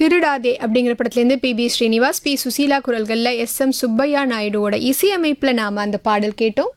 திருடாதே அப்படிங்கிற படத்துலேருந்து P B Srinivas P Susheela குரல்களில் எஸ் எம் சுப்பையா நாயுடுவோட இசையமைப்பில் நாம் அந்த பாடல் கேட்டோம்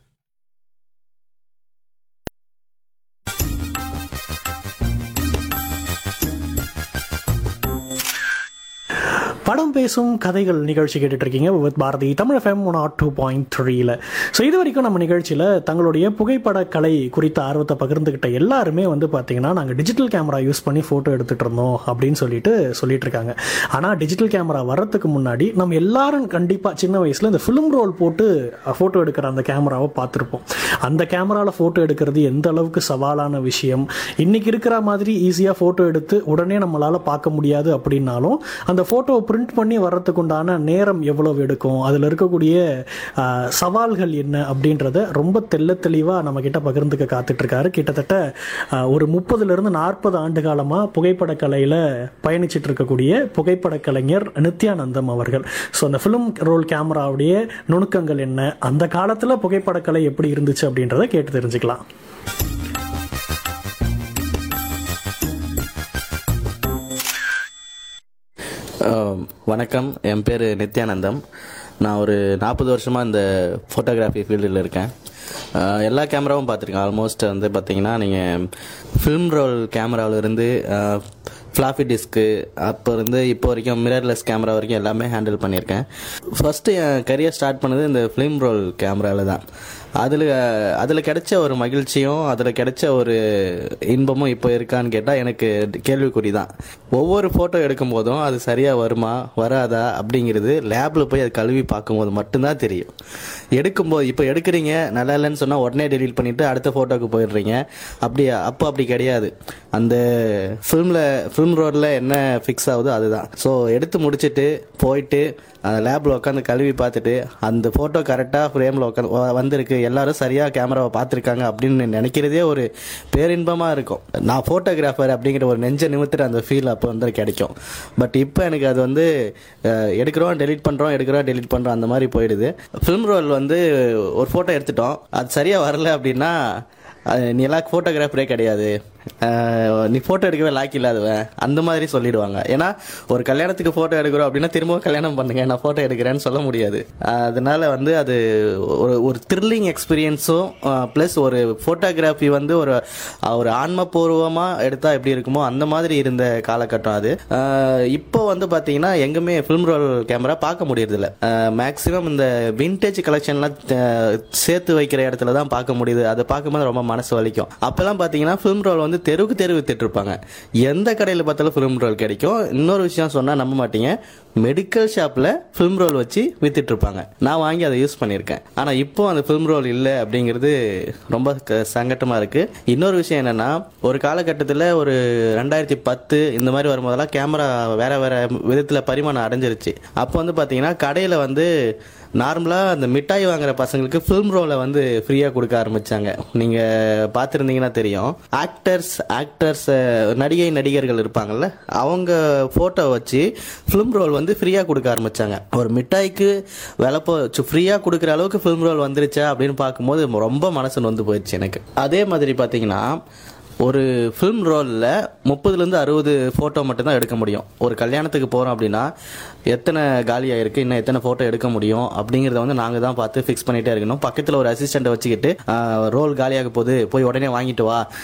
படம் பேசும் கதைகள் நிகழ்ச்சி கேட்டுட்டு இருக்கீங்க with Bharathi Tamil FM one ought two point த்ரீல ஸோ இது வரைக்கும் நம்ம நிகழ்ச்சியில் தங்களுடைய புகைப்பட கலை குறித்த ஆர்வத்தை பகிர்ந்துக்கிட்ட எல்லாருமே வந்து பார்த்தீங்கன்னா நாங்கள் டிஜிட்டல் கேமரா யூஸ் பண்ணி ஃபோட்டோ எடுத்துகிட்டு இருந்தோம் அப்படின்னு சொல்லிட்டு சொல்லிட்டு இருக்காங்க ஆனால் டிஜிட்டல் கேமரா வர்றதுக்கு முன்னாடி நம்ம எல்லாரும் கண்டிப்பாக சின்ன வயசில் இந்த ஃபிலிம் ரோல் போட்டு ஃபோட்டோ எடுக்கிற அந்த கேமராவை பார்த்துருப்போம் அந்த கேமராவில் ஃபோட்டோ எடுக்கிறது எந்த அளவுக்கு சவாலான விஷயம் இன்னைக்கு இருக்கிற மாதிரி ஈஸியாக ஃபோட்டோ எடுத்து உடனே நம்மளால் பார்க்க முடியாது அப்படின்னாலும் அந்த ஃபோட்டோவை பிரிண்ட் பண்ணி வர்றதுக்கு உண்டான நேரம் எவ்வளவு எடுக்கும் அதில் இருக்கக்கூடிய ஆஹ், சவால்கள் என்ன அப்படின்றத ரொம்ப தெள்ள தெளிவாக நம்ம கிட்ட பகிர்ந்துக்க காத்துட்டு இருக்காரு கிட்டத்தட்ட ஆஹ், ஒரு முப்பதுலேருந்து நாற்பது ஆண்டு காலமாக புகைப்பட கலையில் பயணிச்சிட்டு இருக்கக்கூடிய புகைப்பட கலைஞர் நித்யானந்தம் அவர்கள் ஸோ அந்த ஃபிலிம் ரோல் கேமராவுடைய நுணுக்கங்கள் என்ன அந்த காலத்தில் புகைப்படக்கலை எப்படி இருந்துச்சு அப்படின்றத கேட்டு தெரிஞ்சுக்கலாம் அஹ் வணக்கம் என் பேர் நித்யானந்தம் நான் ஒரு நாற்பது வருஷமாக இந்த ஃபோட்டோகிராஃபி ஃபீல்டில் இருக்கேன் அஹ் எல்லா கேமராவும் பார்த்துருக்கேன் ஆல்மோஸ்ட் வந்து பார்த்தீங்கன்னா நீங்கள் ஃபிலிம் ரோல் கேமராவிலேருந்து ஃப்ளாஃபி டிஸ்க்கு அப்போ இருந்து இப்போ வரைக்கும் மிரர்லெஸ் கேமரா வரைக்கும் எல்லாமே ஹேண்டில் பண்ணியிருக்கேன் ஃபஸ்ட்டு என் கரியர் ஸ்டார்ட் பண்ணது இந்த ஃபிலிம் ரோல் கேமராவில் தான் அதில் அதில் கிடைச்ச ஒரு மகிழ்ச்சியும் அதில் கிடைச்ச ஒரு இன்பமும் இப்போ இருக்கான்னு கேட்டால் எனக்கு கேள்விக்குறி தான் ஒவ்வொரு ஃபோட்டோ எடுக்கும் போதும் அது சரியாக வருமா வராதா அப்படிங்கிறது லேபில் போய் அது கழுவி பார்க்கும்போது மட்டும்தான் தெரியும் எடுக்கும்போது இப்போ எடுக்கிறீங்க நல்லா இல்லைன்னு சொன்னால் உடனே டெலீட் பண்ணிவிட்டு அடுத்த ஃபோட்டோக்கு போயிடுறீங்க அப்படி அப்போ அப்படி கிடையாது அந்த ஃபிலிமில் ஃபிலிம் ரோடில் என்ன ஃபிக்ஸ் ஆகுதோ அதுதான் ஸோ எடுத்து முடிச்சுட்டு போயிட்டு அந்த லேபில் உட்காந்து கழுவி பார்த்துட்டு அந்த ஃபோட்டோ கரெக்டாக ஃப்ரேமில் உட்காந்து வந்திருக்கு எல்லாரும் சரியாக கேமராவை பார்த்துருக்காங்க அப்படின்னு நினைக்கிறதே ஒரு பேரின்பமாக இருக்கும் நான் ஃபோட்டோகிராஃபர் அப்படிங்கிற ஒரு நெஞ்ச நிமித்துட்டு அந்த ஃபீல் அப்போ வந்து கிடைக்கும் பட் இப்போ எனக்கு அது வந்து அஹ், எடுக்கிறோம் டெலீட் பண்ணுறோம் எடுக்கிறோம் டெலீட் பண்ணுறோம் அந்த மாதிரி போயிடுது ஃபிலிம் ரோல் வந்து ஒரு ஃபோட்டோ எடுத்துட்டோம் அது சரியாக வரல அப்படின்னா அது நீ எல்லாம் ஃபோட்டோகிராஃபரே கிடையாது அஹ் நீ ஃபோட்டோ எடுக்கவே லாக்கி இல்லாதவன் அந்த மாதிரி சொல்லிடுவாங்க ஏன்னா ஒரு கல்யாணத்துக்கு ஃபோட்டோ எடுக்கிறோம் அப்படின்னா திரும்பவும் கல்யாணம் பண்ணுங்க நான் ஃபோட்டோ எடுக்கிறேன்னு சொல்ல முடியாது அஹ் அதனால வந்து அது ஒரு ஒரு த்ரில்லிங் எக்ஸ்பீரியன்ஸும் ப்ளஸ் ஒரு ஃபோட்டோகிராஃபி வந்து ஒரு ஒரு ஆன்மபூர்வமாக எடுத்தால் எப்படி இருக்குமோ அந்த மாதிரி இருந்த காலகட்டம் அது அஹ் இப்போ வந்து பார்த்தீங்கன்னா எங்குமே ஃபிலிம் ரோல் கேமரா பார்க்க முடியறதில்ல மேக்ஸிமம் இந்த விண்டேஜ் கலெக்ஷன்லாம் சேர்த்து வைக்கிற இடத்துல தான் பார்க்க முடியுது அதை பார்க்கும்போது ரொம்ப மனசு வலிக்கும் அப்போல்லாம் பார்த்தீங்கன்னா ஃபிலிம் ரோல் வந்து தெருவுக்கு தெரு வித்துட்டு இருப்பாங்க எந்த கடையில் பார்த்தாலும் ஃபிலிம் ரோல் கிடைக்கும் இன்னொரு விஷயம் சொன்னால் நம்ப மாட்டீங்க மெடிக்கல் ஷாப்பில் ஃபிலிம் ரோல் வச்சு வித்துட்டு இருப்பாங்க நான் வாங்கி அதை யூஸ் பண்ணியிருக்கேன் ஆனால் இப்போ அந்த ஃபிலிம் ரோல் இல்லை அப்படிங்கிறது ரொம்ப க- சங்கட்டமா இருக்கு இன்னொரு விஷயம் என்னன்னா ஒரு காலகட்டத்தில் ஒரு ரெண்டாயிரத்தி பத்து இந்த மாதிரி வரும்போதெல்லாம் கேமரா வேற வேற விதத்தில் பரிமாணம் அடைஞ்சிருச்சு அப்போ வந்து பார்த்தீங்கன்னா கடையில் வந்து நார்மலாக அந்த மிட்டாய் வாங்குற பசங்களுக்கு ஃபிலிம் ரோலை வந்து ஃப்ரீயாக கொடுக்க ஆரம்பிச்சாங்க நீங்கள் பார்த்துருந்தீங்கன்னா தெரியும் ஆக்டர்ஸ் ஆக்டர்ஸ் நடிகை நடிகர்கள் இருப்பாங்கல்ல அவங்க ஃபோட்டோ வச்சு ஃபிலிம் ரோல் வந்து ஃப்ரீயாக கொடுக்க ஆரம்பிச்சாங்க ஒரு மிட்டாய்க்கு விலை போ ஃப்ரீயாக கொடுக்குற அளவுக்கு ஃபிலிம் ரோல் வந்துருச்சா அப்படின்னு பார்க்கும்போது ரொம்ப மனசு நொந்து போயிடுச்சு எனக்கு அதே மாதிரி பார்த்தீங்கன்னா ஒரு ஃபிலிம் ரோலில் முப்பதுலேருந்து அறுபது ஃபோட்டோ மட்டும்தான் எடுக்க முடியும் ஒரு கல்யாணத்துக்கு போகிறோம் அப்படின்னா எத்தனை காலியாக இருக்குது இன்னும் எத்தனை ஃபோட்டோ எடுக்க முடியும் அப்படிங்கிறத வந்து நாங்கள் தான் பார்த்து ஃபிக்ஸ் பண்ணிகிட்டே இருக்கணும் பக்கத்தில் ஒரு அசிஸ்டண்ட்டை வச்சுக்கிட்டு ரோல் காலியாக போகுது போய் உடனே வாங்கிட்டு வா